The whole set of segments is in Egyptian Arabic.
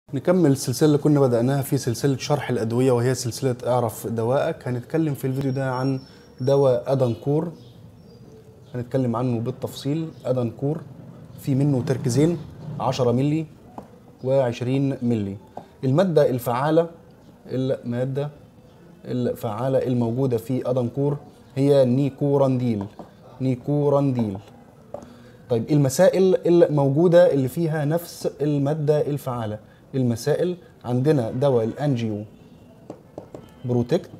نكمل السلسلة اللي كنا بدأناها في سلسلة شرح الأدوية وهي سلسلة اعرف دواءك هنتكلم في الفيديو ده عن دواء أدنكور هنتكلم عنه بالتفصيل أدنكور في منه تركيزين 10 ملي و20 ملي المادة الفعالة المادة الفعالة الموجودة في أدنكور هي نيكورانديل نيكورانديل طيب المسائل الموجودة اللي فيها نفس المادة الفعالة المسائل عندنا دواء الانجيو بروتكت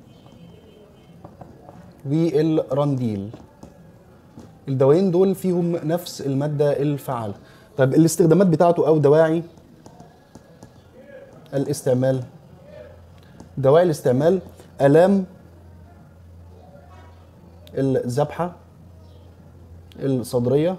والرانديل الدوايين دول فيهم نفس المادة الفعالة طيب الاستخدامات بتاعته أو دواعي الاستعمال دواعي الاستعمال آلام الذبحة الصدرية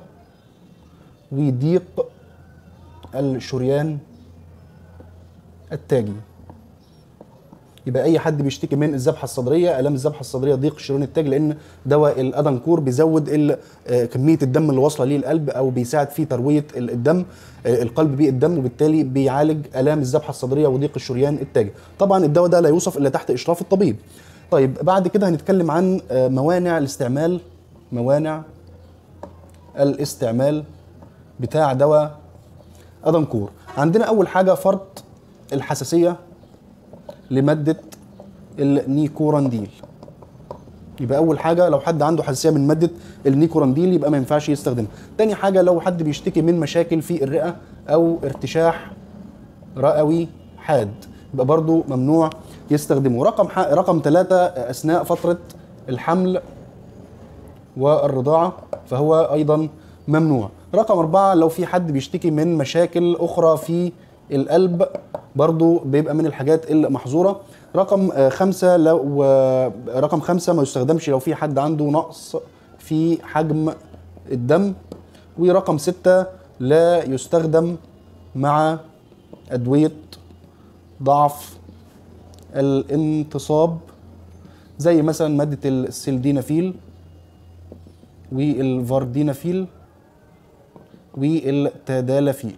وضيق الشريان التاجي يبقى اي حد بيشتكي من الذبحه الصدريه الام الذبحه الصدريه ضيق الشريان التاجي لان دواء الادنكور بيزود كميه الدم اللي واصله للقلب او بيساعد في ترويه الدم القلب بيه الدم وبالتالي بيعالج الام الذبحه الصدريه وضيق الشريان التاجي طبعا الدواء ده لا يوصف الا تحت اشراف الطبيب طيب بعد كده هنتكلم عن موانع الاستعمال موانع الاستعمال بتاع دواء ادنكور عندنا اول حاجه فرط الحساسيه لماده النيكورانديل يبقى اول حاجه لو حد عنده حساسيه من ماده النيكورانديل يبقى ما ينفعش يستخدمها تاني حاجه لو حد بيشتكي من مشاكل في الرئه او ارتشاح رئوي حاد يبقى برضو ممنوع يستخدمه رقم ح... رقم ثلاثة اثناء فتره الحمل والرضاعه فهو ايضا ممنوع رقم أربعة لو في حد بيشتكي من مشاكل أخرى في القلب برضو بيبقى من الحاجات المحظورة رقم خمسة لو رقم خمسة ما يستخدمش لو في حد عنده نقص في حجم الدم ورقم ستة لا يستخدم مع أدوية ضعف الانتصاب زي مثلا مادة السلدينافيل والفاردينافيل والتدالافيل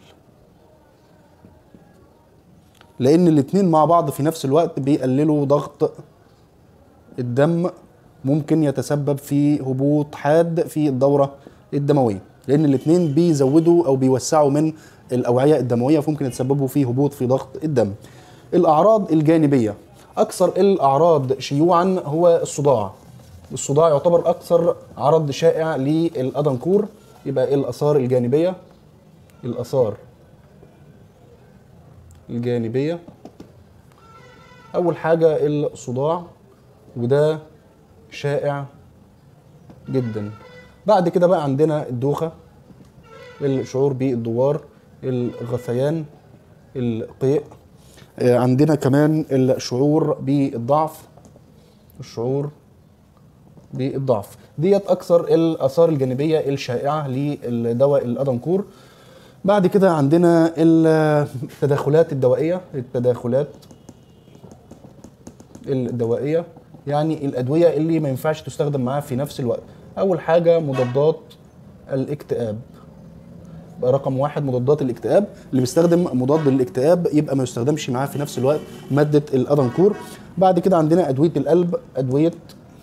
لان الاثنين مع بعض في نفس الوقت بيقللوا ضغط الدم ممكن يتسبب في هبوط حاد في الدوره الدمويه لان الاثنين بيزودوا او بيوسعوا من الاوعيه الدمويه فممكن يتسببوا في هبوط في ضغط الدم الاعراض الجانبيه اكثر الاعراض شيوعا هو الصداع الصداع يعتبر اكثر عرض شائع للادنكور يبقى الاثار الجانبيه الاثار الجانبيه اول حاجه الصداع وده شائع جدا بعد كده بقى عندنا الدوخه الشعور بالدوار الغثيان القيء عندنا كمان الشعور بالضعف الشعور بالضعف ديت اكثر الاثار الجانبيه الشائعه للدواء الادنكور بعد كده عندنا التداخلات الدوائيه التداخلات الدوائيه يعني الادويه اللي ما ينفعش تستخدم معاها في نفس الوقت اول حاجه مضادات الاكتئاب رقم واحد مضادات الاكتئاب اللي بيستخدم مضاد للاكتئاب يبقى ما يستخدمش معاه في نفس الوقت ماده الادنكور بعد كده عندنا ادويه القلب ادويه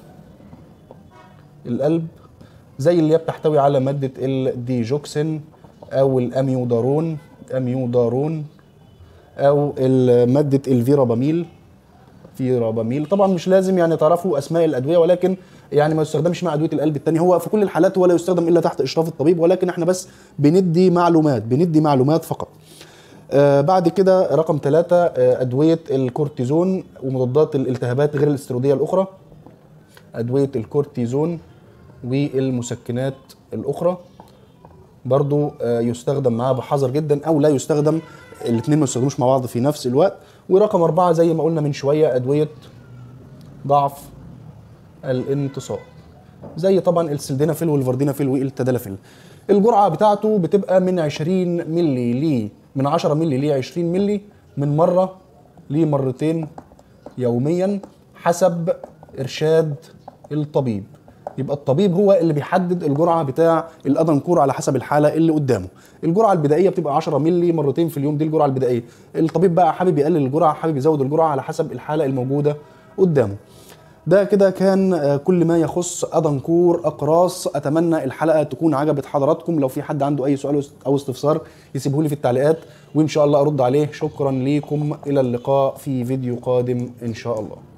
القلب زي اللي هي بتحتوي على مادة الديجوكسين أو الأميودارون أميودارون أو مادة الفيراباميل فيراباميل طبعا مش لازم يعني تعرفوا أسماء الأدوية ولكن يعني ما يستخدمش مع أدوية القلب التانية هو في كل الحالات هو لا يستخدم إلا تحت إشراف الطبيب ولكن احنا بس بندي معلومات بندي معلومات فقط آه بعد كده رقم ثلاثة آه أدوية الكورتيزون ومضادات الالتهابات غير الاستيرودية الأخرى أدوية الكورتيزون والمسكنات الأخرى برضو يستخدم معاه بحذر جدا أو لا يستخدم الاثنين ما يستخدموش مع بعض في نفس الوقت ورقم أربعة زي ما قلنا من شوية أدوية ضعف الانتصاب زي طبعا السلدينافيل والفاردينافيل والتدالافيل الجرعة بتاعته بتبقى من 20 ملي ل من 10 ملي ل 20 ملي من مرة لمرتين يوميا حسب إرشاد الطبيب يبقى الطبيب هو اللي بيحدد الجرعه بتاع الادنكور على حسب الحاله اللي قدامه الجرعه البدائيه بتبقى 10 مللي مرتين في اليوم دي الجرعه البدائيه الطبيب بقى حابب يقلل الجرعه حابب يزود الجرعه على حسب الحاله الموجوده قدامه ده كده كان آه، كل ما يخص أدنكور أقراص أتمنى الحلقة تكون عجبت حضراتكم لو في حد عنده أي سؤال أو استفسار يسيبه لي في التعليقات وإن شاء الله أرد عليه شكرا ليكم إلى اللقاء في فيديو قادم إن شاء الله